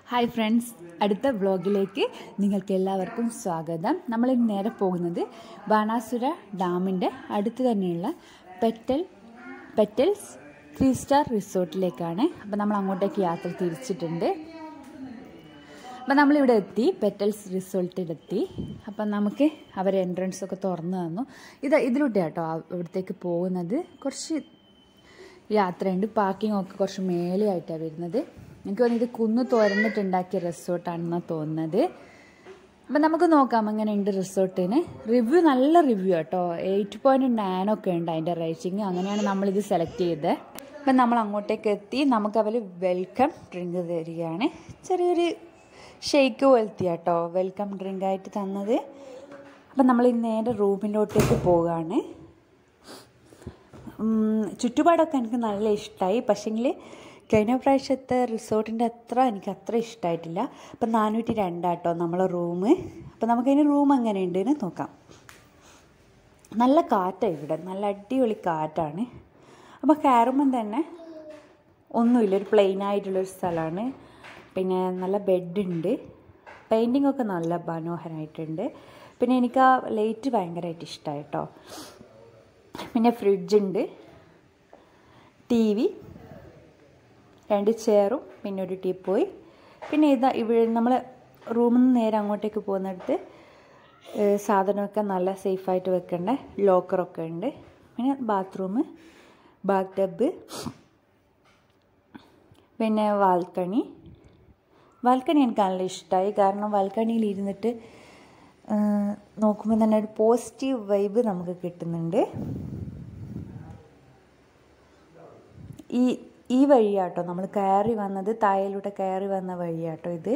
hi friends അടുത്ത വ്ളോഗിലേക്ക് നിങ്ങൾക്ക് എല്ലാവർക്കും സ്വാഗതം നമ്മൾ ഇന്ന് നേരെ പോകുന്നത് ബാണാസുര ഡാമിൻ്റെ അടുത്ത് തന്നെയുള്ള പെറ്റൽ പെറ്റൽസ് ത്രീ സ്റ്റാർ റിസോർട്ടിലേക്കാണ് അപ്പോൾ നമ്മൾ അങ്ങോട്ടേക്ക് യാത്ര തിരിച്ചിട്ടുണ്ട് അപ്പം നമ്മളിവിടെ എത്തി പെറ്റൽസ് റിസോർട്ടിലെത്തി അപ്പം നമുക്ക് അവർ എൻട്രൻസ് ഒക്കെ തുറന്നു തന്നു ഇത് ഇതിലൂടെ കേട്ടോ ഇവിടത്തേക്ക് പോകുന്നത് കുറച്ച് യാത്രയുണ്ട് പാർക്കിംഗ് ഒക്കെ കുറച്ച് മേലെയായിട്ടാണ് വരുന്നത് എനിക്ക് തോന്നുന്നു ഇത് കുന്ന് തുറന്നിട്ടുണ്ടാക്കിയ റിസോർട്ടാണെന്നാണ് തോന്നുന്നത് അപ്പം നമുക്ക് നോക്കാം എങ്ങനെയുണ്ട് റിസോർട്ടിന് റിവ്യൂ നല്ല റിവ്യൂ കേട്ടോ എയ്റ്റ് പോയിൻറ്റ് നയൻ ഒക്കെ ഉണ്ട് അതിൻ്റെ റേറ്റിംഗ് അങ്ങനെയാണ് നമ്മളിത് സെലക്ട് ചെയ്തത് അപ്പം നമ്മൾ അങ്ങോട്ടേക്ക് എത്തി നമുക്ക് അവർ വെൽക്കം ഡ്രിങ്ക് തരികയാണ് ചെറിയൊരു ഷെയ്ക്ക് പോലത്തെ കേട്ടോ വെൽക്കം ഡ്രിങ്ക് ആയിട്ട് തന്നത് അപ്പം നമ്മൾ നേരെ റൂമിലോട്ടേക്ക് പോവുകയാണ് ചുറ്റുപാടൊക്കെ എനിക്ക് നല്ല ഇഷ്ടമായി പക്ഷേങ്കിൽ കഴിഞ്ഞ പ്രാവശ്യത്തെ റിസോർട്ടിൻ്റെ അത്ര എനിക്ക് അത്ര ഇഷ്ടമായിട്ടില്ല അപ്പം നാനൂറ്റി രണ്ടാട്ടോ നമ്മളെ റൂം അപ്പം നമുക്കതിന് റൂം എങ്ങനെയുണ്ട് എന്ന് നോക്കാം നല്ല കാറ്റാണ് ഇവിടെ നല്ല അടിപൊളി കാറ്റാണ് അപ്പോൾ കയറുമ്പം തന്നെ ഒന്നുമില്ല ഒരു പ്ലെയിൻ ആയിട്ടുള്ളൊരു സ്ഥലമാണ് പിന്നെ നല്ല ബെഡുണ്ട് പെയിൻറ്റിംഗ് ഒക്കെ നല്ല മനോഹരമായിട്ടുണ്ട് പിന്നെ എനിക്ക് ആ ലൈറ്റ് ഭയങ്കരമായിട്ട് ഇഷ്ടമായി കേട്ടോ പിന്നെ ഫ്രിഡ്ജുണ്ട് ടി വി രണ്ട് ചെയറും പിന്നെ ഒരു ടീപ്പോയി പിന്നെ ഇതാ ഇവിടെ നമ്മൾ റൂമിൽ നിന്ന് നേരെ അങ്ങോട്ടേക്ക് പോകുന്നിടത്ത് സാധനമൊക്കെ നല്ല സേഫായിട്ട് വെക്കേണ്ട ലോക്കറൊക്കെ ഉണ്ട് പിന്നെ ബാത്റൂം ബാത്ത് ടബ് പിന്നെ വാൽക്കണി വാൽക്കണി എനിക്ക് നല്ല ഇഷ്ടമായി കാരണം വാൽക്കണിയിൽ ഇരുന്നിട്ട് നോക്കുമ്പോൾ തന്നെ ഒരു പോസിറ്റീവ് വൈബ് നമുക്ക് കിട്ടുന്നുണ്ട് ഈ ഈ വഴിയാട്ടോ നമ്മൾ കയറി വന്നത് തായയിലൂടെ കയറി വന്ന വഴിയാട്ടോ ഇത്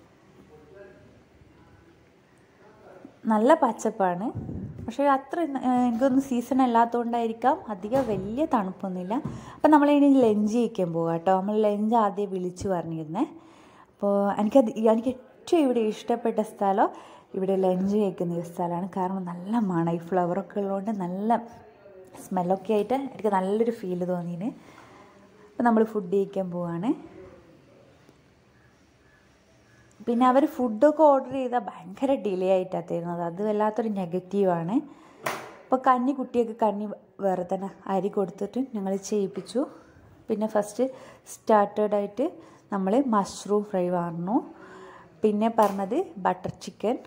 നല്ല പച്ചപ്പാണ് പക്ഷേ അത്ര എനിക്കൊന്ന് സീസൺ അല്ലാത്തതുകൊണ്ടായിരിക്കാം അധികം വലിയ തണുപ്പൊന്നുമില്ല അപ്പം നമ്മളിനി ലഞ്ച് കഴിക്കാൻ പോകാം കേട്ടോ നമ്മൾ ലഞ്ച് ആദ്യം വിളിച്ചു പറഞ്ഞിരുന്നേ അപ്പോൾ എനിക്കത് എനിക്ക് ഏറ്റവും ഇവിടെ ഇഷ്ടപ്പെട്ട സ്ഥലം ഇവിടെ ലഞ്ച് കഴിക്കുന്ന ഒരു സ്ഥലമാണ് കാരണം നല്ല മണം ഈ ഫ്ലവറൊക്കെ ഉള്ളതുകൊണ്ട് നല്ല സ്മെല്ലൊക്കെ ആയിട്ട് എനിക്ക് നല്ലൊരു ഫീൽ തോന്നിയിന് അപ്പോൾ നമ്മൾ ഫുഡ് കഴിക്കാൻ പോവാണ് പിന്നെ അവർ ഫുഡൊക്കെ ഓർഡർ ചെയ്താൽ ഭയങ്കര ഡിലേ ആയിട്ടാണ് തരുന്നത് അത് വല്ലാത്തൊരു നെഗറ്റീവാണ് അപ്പോൾ കഞ്ഞി കുട്ടിയൊക്കെ കഞ്ഞി വേറെ തന്നെ അരി കൊടുത്തിട്ട് ഞങ്ങൾ ചെയ്യിപ്പിച്ചു പിന്നെ ഫസ്റ്റ് സ്റ്റാർട്ടേഡായിട്ട് നമ്മൾ മഷ്റൂം ഫ്രൈ പറഞ്ഞു പിന്നെ പറഞ്ഞത് ബട്ടർ ചിക്കൻ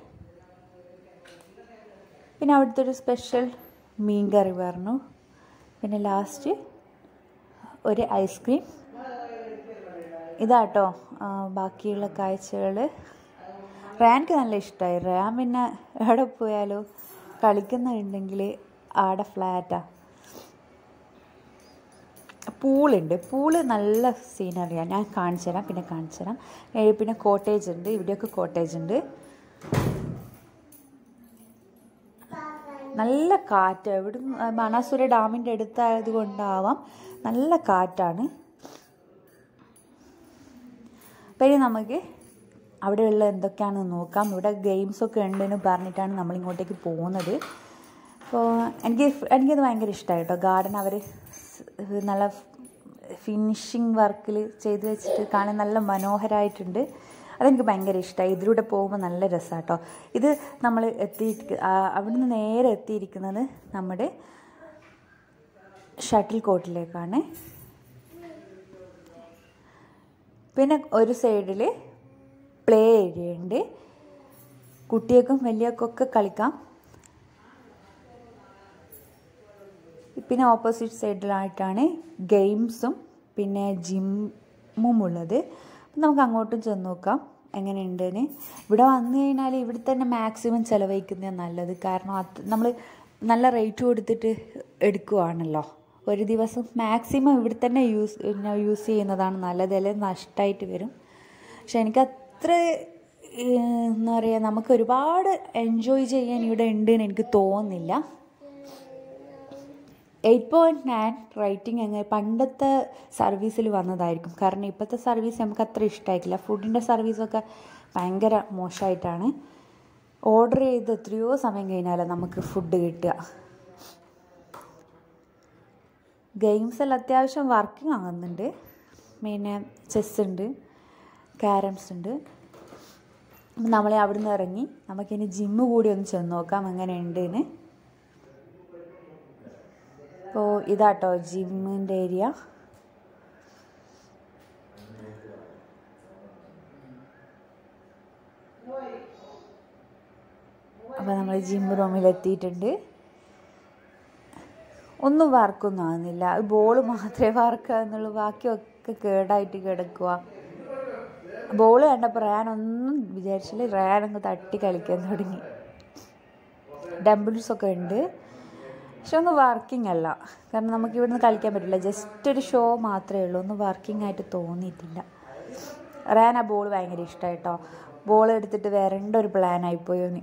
പിന്നെ അവിടുത്തെ ഒരു സ്പെഷ്യൽ മീൻ കറി പറഞ്ഞു പിന്നെ ലാസ്റ്റ് ഒരു ഐസ്ക്രീം ഇതാട്ടോ ബാക്കിയുള്ള കാഴ്ചകൾ റാൻക്ക് നല്ല ഇഷ്ടമായി റാൻ പിന്നെ എവിടെ പോയാലും കളിക്കുന്നുണ്ടെങ്കിൽ ആടെ ഫ്ലാറ്റാ പൂളുണ്ട് പൂള് നല്ല സീനറിയാണ് ഞാൻ കാണിച്ചു തരാം പിന്നെ കാണിച്ചു തരാം പിന്നെ കോട്ടേജ് ഉണ്ട് ഇവിടെയൊക്കെ കോട്ടേജ് ഉണ്ട് നല്ല കാറ്റ് എവിടെ മണാസുര ഡാമിൻ്റെ അടുത്തായത് കൊണ്ടാവാം നല്ല കാറ്റാണ് പിന്നെ നമുക്ക് അവിടെയുള്ള എന്തൊക്കെയാണെന്ന് നോക്കാം ഇവിടെ ഗെയിംസൊക്കെ ഉണ്ടെന്ന് പറഞ്ഞിട്ടാണ് നമ്മൾ ഇങ്ങോട്ടേക്ക് പോകുന്നത് അപ്പോൾ എനിക്ക് എനിക്കത് ഭയങ്കര ഇഷ്ടമായി കേട്ടോ ഗാർഡൻ അവർ നല്ല ഫിനിഷിങ് വർക്കിൽ ചെയ്ത് വെച്ചിട്ട് കാണാൻ നല്ല മനോഹരമായിട്ടുണ്ട് അതെനിക്ക് ഭയങ്കര ഇഷ്ടമായി ഇതിലൂടെ പോകുമ്പോൾ നല്ല രസമാണ് കേട്ടോ ഇത് നമ്മൾ എത്തി അവിടുന്ന് നേരെ എത്തിയിരിക്കുന്നത് നമ്മുടെ ഷട്ടിൽ കോർട്ടിലേക്കാണ് പിന്നെ ഒരു സൈഡിൽ പ്ലേ ഏരിയ ഉണ്ട് കുട്ടികൾക്കും വലിയവർക്കൊക്കെ കളിക്കാം പിന്നെ ഓപ്പോസിറ്റ് സൈഡിലായിട്ടാണ് ഗെയിംസും പിന്നെ ജിമ്മും ഉള്ളത് അപ്പം നമുക്ക് അങ്ങോട്ടും ചെന്ന് നോക്കാം എങ്ങനെയുണ്ടെന്ന് ഇവിടെ വന്നു കഴിഞ്ഞാൽ ഇവിടെ തന്നെ മാക്സിമം ചിലവഴിക്കുന്നത് നല്ലത് കാരണം അത് നമ്മൾ നല്ല റേറ്റ് കൊടുത്തിട്ട് എടുക്കുവാണല്ലോ ഒരു ദിവസം മാക്സിമം ഇവിടെ തന്നെ യൂസ് യൂസ് ചെയ്യുന്നതാണ് നല്ലത് അല്ലെങ്കിൽ നഷ്ടമായിട്ട് വരും പക്ഷെ എനിക്ക് അത്ര എന്താ പറയുക നമുക്ക് ഒരുപാട് എൻജോയ് ചെയ്യാൻ ഇവിടെ ഉണ്ട് എന്ന് എനിക്ക് തോന്നുന്നില്ല എയ്റ്റ് പോയിൻറ്റ് നയൻ റേറ്റിംഗ് എങ്ങനെ പണ്ടത്തെ സർവീസിൽ വന്നതായിരിക്കും കാരണം ഇപ്പോഴത്തെ സർവീസ് നമുക്ക് അത്ര ഇഷ്ടമായിട്ടില്ല ഫുഡിൻ്റെ സർവീസൊക്കെ ഭയങ്കര മോശമായിട്ടാണ് ഓർഡർ ചെയ്ത് എത്രയോ സമയം കഴിഞ്ഞാലാണ് നമുക്ക് ഫുഡ് കിട്ടുക ഗെയിംസ് എല്ലാം അത്യാവശ്യം വർക്കിംഗ് ആകുന്നുണ്ട് പിന്നെ ചെസ് ഉണ്ട് ക്യാരംസ് ഉണ്ട് അപ്പം നമ്മളെ അവിടെ നിന്ന് ഇറങ്ങി നമുക്കിനി ജിമ്മ് കൂടി ഒന്ന് ചെന്ന് നോക്കാം എങ്ങനെയുണ്ട് എന്ന് അപ്പോൾ ഇതാട്ടോ ജിമ്മിൻ്റെ ഏരിയ അപ്പോൾ നമ്മൾ ജിമ്മ് റൂമിൽ എത്തിയിട്ടുണ്ട് ഒന്നും വർക്കൊന്നും ആകുന്നില്ല ബോൾ മാത്രമേ വർക്കാകുന്നുള്ളൂ ബാക്കിയൊക്കെ കേടായിട്ട് കിടക്കുക ബോൾ കണ്ടപ്പോൾ റയാൻ ഒന്നും വിചാരിച്ചില്ല റയാൻ അങ്ങ് തട്ടി കളിക്കാൻ തുടങ്ങി ഡംബിൾസ് ഒക്കെ ഉണ്ട് പക്ഷെ ഒന്നും വർക്കിംഗ് അല്ല കാരണം നമുക്ക് ഇവിടുന്ന് കളിക്കാൻ പറ്റില്ല ജസ്റ്റ് ഒരു ഷോ മാത്രമേ ഉള്ളൂ ഒന്നും വർക്കിംഗ് ആയിട്ട് തോന്നിയിട്ടില്ല റയാൻ ആ ബോൾ ഭയങ്കര ഇഷ്ടമായിട്ടോ ബോൾ എടുത്തിട്ട് വരേണ്ട ഒരു പ്ലാൻ ആയിപ്പോയി ഓന്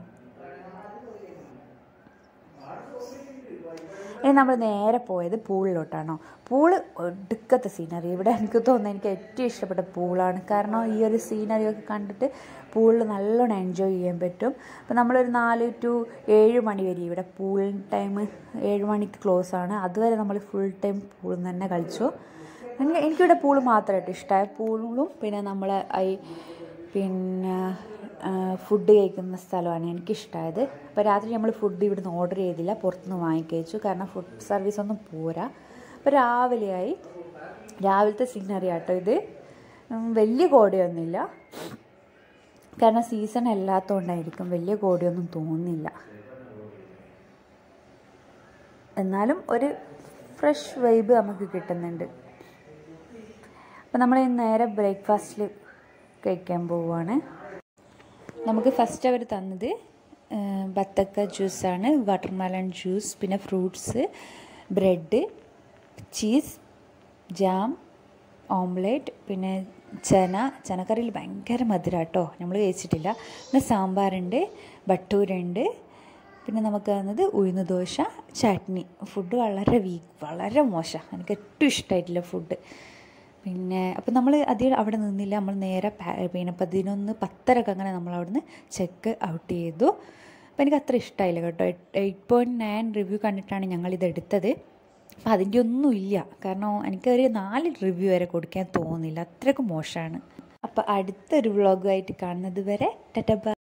ഇനി നമ്മൾ നേരെ പോയത് പൂളിലോട്ടാണോ പൂള് ഒടുക്കത്തെ സീനറി ഇവിടെ എനിക്ക് തോന്നുന്നു എനിക്ക് ഏറ്റവും ഇഷ്ടപ്പെട്ട പൂളാണ് കാരണം ഈ ഒരു സീനറി ഒക്കെ കണ്ടിട്ട് പൂളിൽ നല്ലോണം എൻജോയ് ചെയ്യാൻ പറ്റും അപ്പോൾ നമ്മളൊരു നാല് ടു ഏഴ് മണി വരെ ഇവിടെ പൂൾ ടൈം ഏഴ് മണിക്ക് ക്ലോസ് ആണ് അതുവരെ നമ്മൾ ഫുൾ ടൈം പൂളിൽ തന്നെ കളിച്ചു എനിക്ക് എനിക്കിവിടെ പൂള് മാത്രമായിട്ട് ഇഷ്ടമായ പൂളും പിന്നെ നമ്മളെ ഈ പിന്നെ ഫുഡ് കഴിക്കുന്ന സ്ഥലമാണ് എനിക്കിഷ്ടമായത് അപ്പോൾ രാത്രി നമ്മൾ ഫുഡ് ഇവിടുന്ന് ഓർഡർ ചെയ്തില്ല പുറത്തുനിന്ന് വാങ്ങിക്കഴിച്ചു കാരണം ഫുഡ് സർവീസ് ഒന്നും പോരാ അപ്പോൾ രാവിലെയായി രാവിലത്തെ സീനറി ആട്ടോ ഇത് വലിയ കോടയൊന്നുമില്ല കാരണം സീസൺ അല്ലാത്തതുകൊണ്ടായിരിക്കും വലിയ കോടിയൊന്നും തോന്നുന്നില്ല എന്നാലും ഒരു ഫ്രഷ് വൈബ് നമുക്ക് കിട്ടുന്നുണ്ട് അപ്പോൾ നമ്മൾ നേരെ ബ്രേക്ക്ഫാസ്റ്റിൽ കഴിക്കാൻ പോവുകയാണ് നമുക്ക് ഫസ്റ്റ് അവർ തന്നത് ബത്തക്ക ജ്യൂസാണ് വാട്ടർമെലൺ ജ്യൂസ് പിന്നെ fruits bread cheese jam omelette പിന്നെ ചന ചനക്കറിയിൽ ഭയങ്കര മധുരം കേട്ടോ നമ്മൾ കഴിച്ചിട്ടില്ല പിന്നെ സാമ്പാറുണ്ട് ബട്ടൂരുണ്ട് പിന്നെ നമുക്ക് തന്നത് ഉഴുന്ന് ദോശ ചട്നി ഫുഡ് വളരെ വീക്ക് വളരെ മോശം എനിക്ക് ഏറ്റവും ഇഷ്ടമായിട്ടില്ല ഫുഡ് പിന്നെ അപ്പം നമ്മൾ അധികം അവിടെ നിന്നില്ല നമ്മൾ നേരെ പിന്നെ പതിനൊന്ന് പത്തരക്ക് അങ്ങനെ നമ്മൾ അവിടുന്ന് ചെക്ക് ഔട്ട് ചെയ്തു അപ്പം എനിക്ക് അത്ര ഇഷ്ടമായില്ല കേട്ടോ എയ്റ്റ് പോയിൻറ്റ് നയൻ റിവ്യൂ കണ്ടിട്ടാണ് ഞങ്ങൾ ഇത് എടുത്തത് അപ്പം അതിൻ്റെ ഒന്നും ഇല്ല കാരണം എനിക്കൊരു നാല് റിവ്യൂ വരെ കൊടുക്കാൻ തോന്നുന്നില്ല അത്രയ്ക്ക് മോശമാണ് അപ്പോൾ അടുത്തൊരു വ്ളോഗുമായിട്ട് കാണുന്നത് വരെ ടെറ്റ